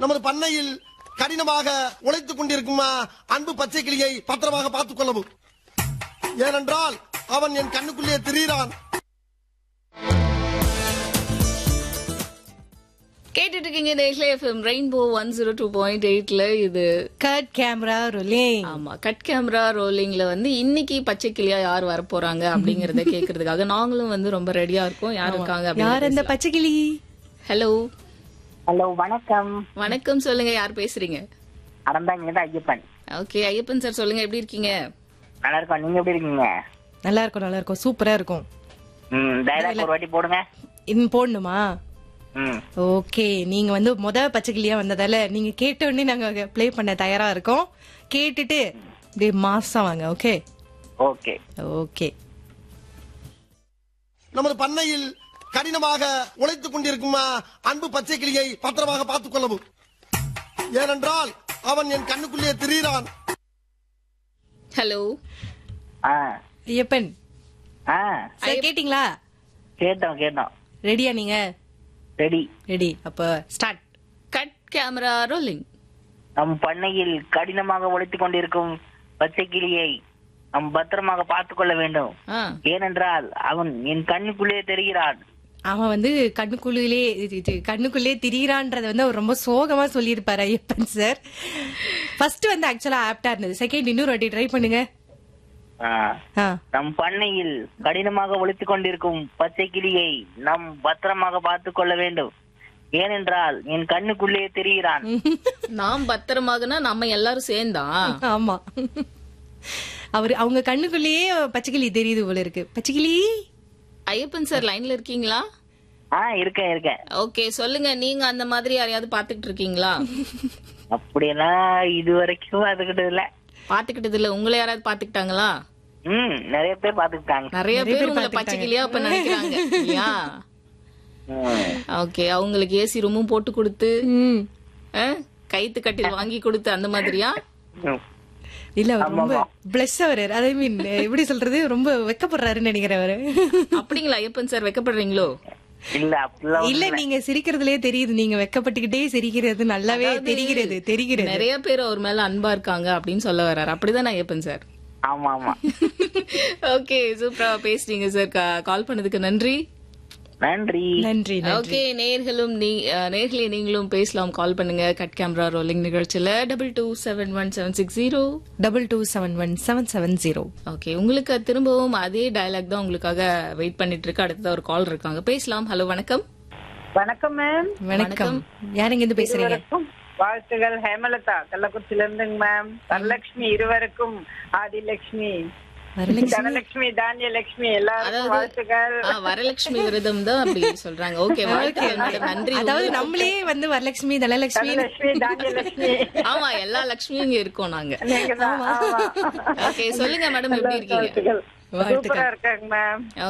நமது பண்ணையில் கடினமாக உழைத்துக் கொண்டிருக்கும் அஹ், அன்பு பச்சை கிளியை பத்திரமாக பார்த்துக் கொள்ளவும் ஏனென்றால் அவன் என் கண்ணுக்குள்ளே திரிகிறான் கேட்டுட்டு இருக்கீங்க நேஷ்லே FM rainbow one zero two point எயிட்ல இது கட் கேமரா ரோலிங் ஆமா கட் கேமரா ரோலிங்ல வந்து இன்னைக்கு பச்சை கிளியா யார் வர போறாங்க அப்படிங்கறத கேக்குறதுக்காக நாங்களும் வந்து ரொம்ப ரெடியா இருக்கோம் யார் இருக்காங்க யார் அந்த பச்சைக்கிளி ஹலோ ஹலோ வணக்கம் வணக்கம் சொல்லுங்க யார் பேசுறீங்க அறந்தாங்க தான் ஐயப்பன் ஓகே ஐயப்பன் சார் சொல்லுங்க எப்படி இருக்கீங்க நல்லா இருக்கோம் நீங்க எப்படி இருக்கீங்க நல்லா இருக்கும் நல்லா இருக்கும் சூப்பரா இருக்கும் ம் டைலாக் ஒரு வாட்டி போடுங்க இன்னும் போடணுமா ம் ஓகே நீங்க வந்து முத பச்சைக்கிளியா வந்ததால நீங்க கேட்ட உடனே நாங்க ப்ளே பண்ண தயாரா இருக்கோம் கேட்டுட்டு அப்படியே மாசம் வாங்க ஓகே ஓகே ஓகே நமது பண்ணையில் கடினமாக உழைத்துக் கொண்டிருக்கும் அஹ், அன்பு பச்சை கிளியை பத்திரமாக பார்த்துக் கொள்ளவும் ஏனென்றால் அவன் என் கண்ணுக்குள்ளே திரிகிறான் ஹலோ ஆ ஐயப்பன் ஆ சார் கேட்டிங்களா கேட்டோம் கேட்டோம் ரெடியா நீங்க ரெடி ரெடி அப்ப ஸ்டார்ட் கட் கேமரா ரோலிங் நம் பண்ணையில் கடினமாக உழைத்துக் கொண்டிருக்கும் பச்சை கிளியை நம் பத்திரமாக பார்த்துக் கொள்ள வேண்டும் ஆ ஏனென்றால் அவன் என் கண்ணுக்குள்ளே தெரிகிறான் அவன் வந்து கண்ணுக்குள்ளே இது- இது கண்ணுக்குள்ளே திரியிறான்றத வந்து அவர் ரொம்ப சோகமா சொல்லியிருப்பாரு ஐயப்பன் சார் ஃபர்ஸ்ட் வந்து ஆக்சுவலா ஆப்டா இருந்தது செகண்ட் இன்னொரு வாட்டி ட்ரை பண்ணுங்க ஆ. ஆ நம் பண்ணையில் கடினமாக உழைத்துக் கொண்டிருக்கும் பச்சை கிளியை நம் பத்திரமாக பார்த்துக் கொள்ள வேண்டும் ஏனென்றால் என் கண்ணுக்குள்ளே தெரிகிறான் நாம் பத்திரமாகனா நம்ம எல்லாரும் சேர்ந்தா ஆமா அவரு அவங்க கண்ணுக்குள்ளேயே பச்சைக்கிளி தெரியுது போல இருக்கு பச்சைக்கிளி ஐயப்பன் சார் லைன்ல இருக்கீங்களா ஆ இருக்கேன் இருக்கேன் ஓகே சொல்லுங்க நீங்க அந்த மாதிரி யாரையாவது பாத்துக்கிட்டு இருக்கீங்களா அப்படியெல்லாம் இது வரைக்கும் அதுக்கிட்ட இல்ல பாத்துக்கிட்டது இல்ல உங்களை யாராவது பாத்துக்கிட்டாங்களா ம் நிறைய பேர் பாத்துக்கிட்டாங்க நிறைய பேர் உங்களை பச்சை கிளியா இப்ப நினைக்கிறாங்க இல்லையா ஓகே அவங்களுக்கு ஏசி ரூமும் போட்டு கொடுத்து ம். ஆ, கைத்து கட்டில் வாங்கி கொடுத்து அந்த மாதிரியா இல்ல அவர் ரொம்ப பிளஸ் அவரு அதே மீன் எப்படி சொல்றது ரொம்ப வெக்கப்படுறாருன்னு நினைக்கிறேன் அவரு அப்படிங்களா ஐயப்பன் சார் வெக்கப்படுறீங்களோ இல்ல அப்படிலாம் இல்ல நீங்க சிரிக்கிறதுலயே தெரியுது நீங்க வெக்கப்பட்டுக்கிட்டே சிரிக்கிறது நல்லாவே தெரிகிறது தெரிகிறது நிறைய பேர் அவர் மேல அன்பா இருக்காங்க அப்படின்னு சொல்ல வர்றாரு அப்படிதான் ஐயப்பன் சார் ஆமா ஆமா ஓகே சூப்பரா பேசுறீங்க சார் கால் பண்ணதுக்கு நன்றி நன்றி நன்றி ஓகே நேர்களும் நீ அஹ், நேர்களே நீங்களும் பேசலாம் கால் பண்ணுங்க கட் கேமரா ரோலிங் நிகழ்ச்சியில double two seven one seven six zero double two seven one seven seven zero okay உங்களுக்கு திரும்பவும் அதே டயலாக் தான் உங்களுக்காக வெயிட் பண்ணிட்டு இருக்கு அடுத்தது ஒரு கால் இருக்காங்க பேசலாம் ஹலோ வணக்கம் வணக்கம் மேம் வணக்கம் யாருங்க இருந்து பேசுறீங்க இருவருக்கும் வாழ்த்துகள் ஹேமலதா கள்ளக்குறிச்சில இருந்துங்க மேம் வரலட்சுமி இருவருக்கும் ஆதிலட்சுமி வரலட்சுமி தனலட்சுமி தானியலட்சுமி எல்லாருக்கும் வாழ்த்துக்கள் ஆ, வரலட்சுமி விரதம் தான் அப்படி சொல்றாங்க ஓகே வாழ்த்துக்கள் madam. நன்றி அதாவது நம்மளே வந்து வரலட்சுமி தனலட்சுமி தனலட்சுமி தானியலட்சுமி ஆமா எல்லா லட்சுமியும் இங்க இருக்கோம் நாங்க நீங்க தான் ஆமா. ஓகே சொல்லுங்க மேடம் எப்படி இருக்கீங்க வாழ்த்துக்கள் சூப்பரா இருக்காங்க மேம்